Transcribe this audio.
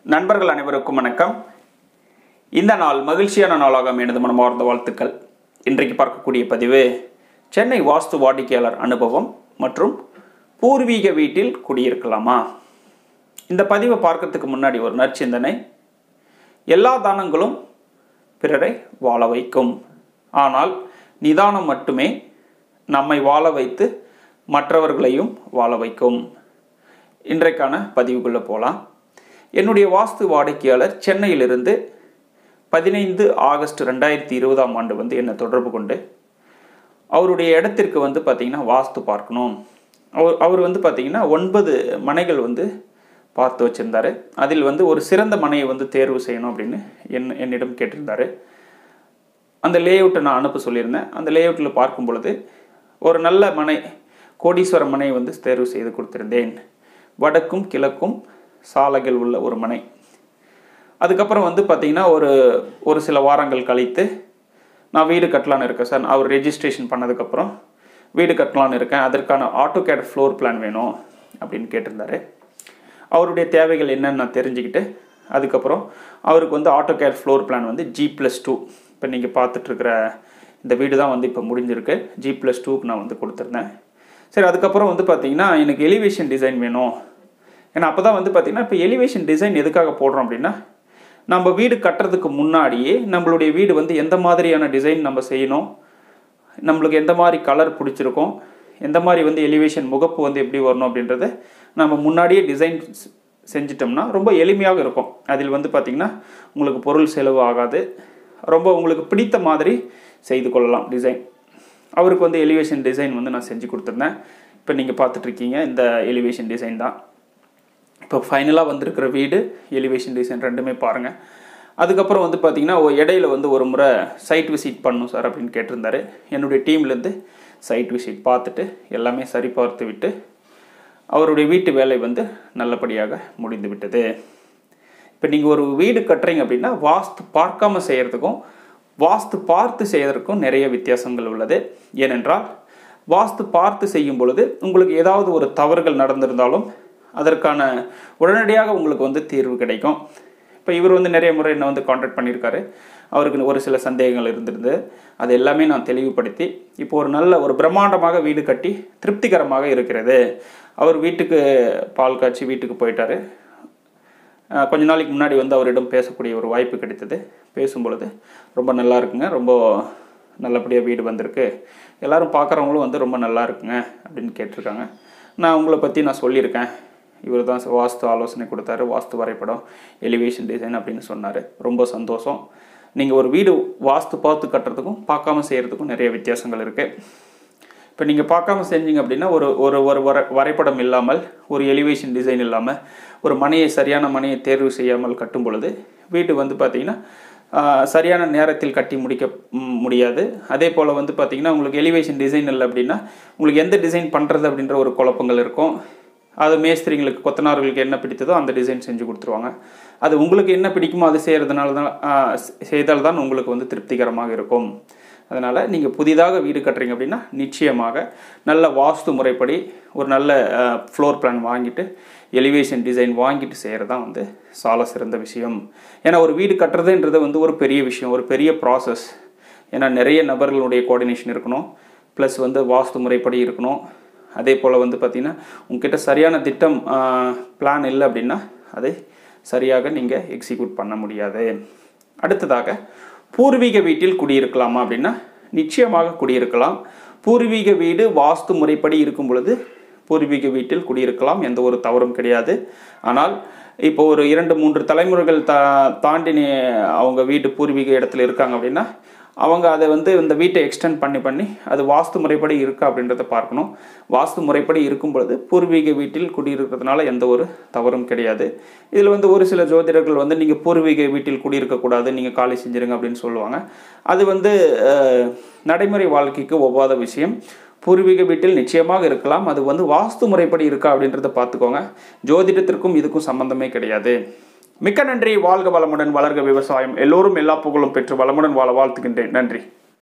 நண்பர்கள் அனைவருக்கும் வணக்கம் இந்த நாள் மகிழ்ச்சியான நாளாக எனது மனமார்ந்த வாழ்த்துக்கள் இன்றைக்கு பார்க்கக்கூடிய பதிவு சென்னை வாஸ்து வாடிக்கையாளர் அனுபவம் மற்றும் பூர்வீக வீட்டில் குடியிருக்கலாமா இந்த பதிவை பார்க்கறதுக்கு முன்னாடி ஒரு நற்சிந்தனை எல்லா தானங்களும் பிறரை வாழ வைக்கும் ஆனால் நிதானம் மட்டுமே நம்மை வாழ வைத்து மற்றவர்களையும் வாழ வைக்கும் இன்றைக்கான பதிவுக்குள்ளே போகலாம் என்னுடைய வாஸ்து வாடிக்கையாளர் சென்னையிலிருந்து பதினைந்து ஆகஸ்ட் ரெண்டாயிரத்தி இருபதாம் ஆண்டு வந்து என்னை தொடர்பு கொண்டு அவருடைய இடத்திற்கு வந்து பார்த்திங்கன்னா வாஸ்து பார்க்கணும் அவர் அவர் வந்து பார்த்திங்கன்னா ஒன்பது மனைகள் வந்து பார்த்து வச்சுருந்தாரு அதில் வந்து ஒரு சிறந்த மனையை வந்து தேர்வு செய்யணும் அப்படின்னு என் என்னிடம் கேட்டிருந்தாரு அந்த லேஅவுட்டை நான் அனுப்ப சொல்லியிருந்தேன் அந்த லேஅவுட்டில் பார்க்கும் பொழுது ஒரு நல்ல மனை கோடீஸ்வர மனை வந்து தேர்வு செய்து கொடுத்திருந்தேன் வடக்கும் கிழக்கும் சாலைகள் உள்ள ஒரு மனை அதுக்கப்புறம் வந்து பார்த்திங்கன்னா ஒரு ஒரு சில வாரங்கள் கழித்து நான் வீடு கட்டலான்னு இருக்கேன் சார் அவர் ரெஜிஸ்ட்ரேஷன் பண்ணதுக்கப்புறம் வீடு கட்டலான்னு இருக்கேன் அதற்கான ஆட்டோ கேட் ஃப்ளோர் பிளான் வேணும் அப்படின்னு கேட்டிருந்தாரு அவருடைய தேவைகள் என்னன்னு நான் தெரிஞ்சுக்கிட்டு அதுக்கப்புறம் அவருக்கு வந்து ஆட்டோ கேர் ஃப்ளோர் பிளான் வந்து ஜி ப்ளஸ் டூ இப்போ நீங்கள் பார்த்துட்ருக்கிற இந்த வீடு தான் வந்து இப்போ முடிஞ்சிருக்கு ஜி ப்ளஸ் டூக்கு நான் வந்து கொடுத்துருந்தேன் சரி அதுக்கப்புறம் வந்து பார்த்தீங்கன்னா எனக்கு எலிவேஷன் டிசைன் வேணும் ஏன்னா அப்போ தான் வந்து பார்த்தீங்கன்னா இப்போ எலிவேஷன் டிசைன் எதுக்காக போடுறோம் அப்படின்னா நம்ம வீடு கட்டுறதுக்கு முன்னாடியே நம்மளுடைய வீடு வந்து எந்த மாதிரியான டிசைன் நம்ம செய்யணும் நம்மளுக்கு எந்த மாதிரி கலர் பிடிச்சிருக்கும் எந்த மாதிரி வந்து எலிவேஷன் முகப்பு வந்து எப்படி வரணும் அப்படின்றத நம்ம முன்னாடியே டிசைன் செஞ்சிட்டோம்னா ரொம்ப எளிமையாக இருக்கும் அதில் வந்து பார்த்திங்கன்னா உங்களுக்கு பொருள் செலவு ஆகாது ரொம்ப உங்களுக்கு பிடித்த மாதிரி செய்து கொள்ளலாம் டிசைன் அவருக்கு வந்து எலிவேஷன் டிசைன் வந்து நான் செஞ்சு கொடுத்துருந்தேன் இப்போ நீங்கள் பார்த்துட்ருக்கீங்க இந்த எலிவேஷன் டிசைன் தான் இப்போ ஃபைனலாக வந்திருக்கிற வீடு எலிவேஷன் டிசைன் ரெண்டுமே பாருங்கள் அதுக்கப்புறம் வந்து பார்த்திங்கன்னா இடையில வந்து ஒரு முறை சைட் விசிட் பண்ணும் சார் அப்படின்னு கேட்டிருந்தாரு என்னுடைய டீம்லேருந்து சைட் விசிட் பார்த்துட்டு எல்லாமே சரி பார்த்து விட்டு அவருடைய வீட்டு வேலை வந்து நல்லபடியாக முடிந்து விட்டது இப்போ நீங்கள் ஒரு வீடு கட்டுறீங்க அப்படின்னா வாஸ்து பார்க்காம செய்கிறதுக்கும் வாஸ்து பார்த்து செய்வதற்கும் நிறைய வித்தியாசங்கள் உள்ளது ஏனென்றால் வாஸ்து பார்த்து செய்யும் பொழுது உங்களுக்கு ஏதாவது ஒரு தவறுகள் நடந்திருந்தாலும் அதற்கான உடனடியாக உங்களுக்கு வந்து தீர்வு கிடைக்கும் இப்போ இவர் வந்து நிறைய முறை என்னை வந்து காண்டாக்ட் பண்ணியிருக்காரு அவருக்கு ஒரு சில சந்தேகங்கள் இருந்திருந்து அது எல்லாமே நான் தெளிவுபடுத்தி இப்போ ஒரு நல்ல ஒரு பிரம்மாண்டமாக வீடு கட்டி திருப்திகரமாக இருக்கிறது அவர் வீட்டுக்கு பால் காய்ச்சி வீட்டுக்கு போயிட்டாரு கொஞ்ச நாளைக்கு முன்னாடி வந்து அவரிடம் பேசக்கூடிய ஒரு வாய்ப்பு கிடைத்தது பேசும்பொழுது ரொம்ப நல்லா இருக்குங்க ரொம்ப நல்லபடியாக வீடு வந்திருக்கு எல்லோரும் பார்க்குறவங்களும் வந்து ரொம்ப நல்லா இருக்குங்க அப்படின்னு கேட்டிருக்காங்க நான் உங்களை பற்றி நான் சொல்லியிருக்கேன் இவர் தான் வாஸ்து ஆலோசனை கொடுத்தாரு வாஸ்து வரைபடம் எலிவேஷன் டிசைன் அப்படின்னு சொன்னார் ரொம்ப சந்தோஷம் நீங்கள் ஒரு வீடு வாஸ்து பார்த்து கட்டுறதுக்கும் பார்க்காம செய்கிறதுக்கும் நிறைய வித்தியாசங்கள் இருக்குது இப்போ நீங்கள் பார்க்காம செஞ்சீங்க அப்படின்னா ஒரு ஒரு ஒரு வர வரைபடம் இல்லாமல் ஒரு எலிவேஷன் டிசைன் இல்லாமல் ஒரு மனையை சரியான மனையை தேர்வு செய்யாமல் கட்டும் பொழுது வீடு வந்து பார்த்திங்கன்னா சரியான நேரத்தில் கட்டி முடிக்க முடியாது அதே போல் வந்து பார்த்திங்கன்னா உங்களுக்கு எலிவேஷன் டிசைன் இல்லை அப்படின்னா உங்களுக்கு எந்த டிசைன் பண்ணுறது அப்படின்ற ஒரு குழப்பங்கள் இருக்கும் அது மேஸ்திரிங்களுக்கு கொத்தனார்களுக்கு என்ன பிடித்ததோ அந்த டிசைன் செஞ்சு கொடுத்துருவாங்க அது உங்களுக்கு என்ன பிடிக்குமோ அது செய்கிறதுனால தான் செய்தால் தான் உங்களுக்கு வந்து திருப்திகரமாக இருக்கும் அதனால் நீங்கள் புதிதாக வீடு கட்டுறீங்க அப்படின்னா நிச்சயமாக நல்ல வாஸ்து முறைப்படி ஒரு நல்ல ஃப்ளோர் பிளான் வாங்கிட்டு எலிவேஷன் டிசைன் வாங்கிட்டு செய்கிறது தான் வந்து சால சிறந்த விஷயம் ஏன்னா ஒரு வீடு கட்டுறதுன்றது வந்து ஒரு பெரிய விஷயம் ஒரு பெரிய ப்ராசஸ் ஏன்னா நிறைய நபர்களுடைய கோஆர்டினேஷன் இருக்கணும் ப்ளஸ் வந்து வாஸ்து முறைப்படி இருக்கணும் அதே போல் வந்து பார்த்திங்கன்னா உங்ககிட்ட சரியான திட்டம் பிளான் இல்லை அப்படின்னா அதை சரியாக நீங்கள் எக்ஸிக்யூட் பண்ண முடியாது அடுத்ததாக பூர்வீக வீட்டில் குடியிருக்கலாமா அப்படின்னா நிச்சயமாக குடியிருக்கலாம் பூர்வீக வீடு வாஸ்து முறைப்படி இருக்கும் பொழுது பூர்வீக வீட்டில் குடியிருக்கலாம் எந்த ஒரு தவறும் கிடையாது ஆனால் இப்போ ஒரு இரண்டு மூன்று தலைமுறைகள் தா தாண்டி அவங்க வீட்டு பூர்வீக இடத்துல இருக்காங்க அப்படின்னா அவங்க அதை வந்து இந்த வீட்டை எக்ஸ்டெண்ட் பண்ணி பண்ணி அது வாஸ்து முறைப்படி இருக்கா அப்படின்றத பார்க்கணும் வாஸ்து முறைப்படி இருக்கும் பொழுது பூர்வீக வீட்டில் குடியிருக்கிறதுனால எந்த ஒரு தவறும் கிடையாது இதில் வந்து ஒரு சில ஜோதிடர்கள் வந்து நீங்கள் பூர்வீக வீட்டில் குடியிருக்கக்கூடாது நீங்கள் காலி செஞ்சிருங்க அப்படின்னு சொல்லுவாங்க அது வந்து நடைமுறை வாழ்க்கைக்கு ஒவ்வாத விஷயம் பூர்வீக வீட்டில் நிச்சயமாக இருக்கலாம் அது வந்து வாஸ்து முறைப்படி இருக்கா அப்படின்றத பார்த்துக்கோங்க ஜோதிடத்திற்கும் இதுக்கும் சம்பந்தமே கிடையாது மிக்க நன்றி வாழ்க வளமுடன் வளர்க விவசாயம் எல்லோரும் எல்லா புகழும் பெற்று வளமுடன் வாழ வாழ்த்துகின்றேன் நன்றி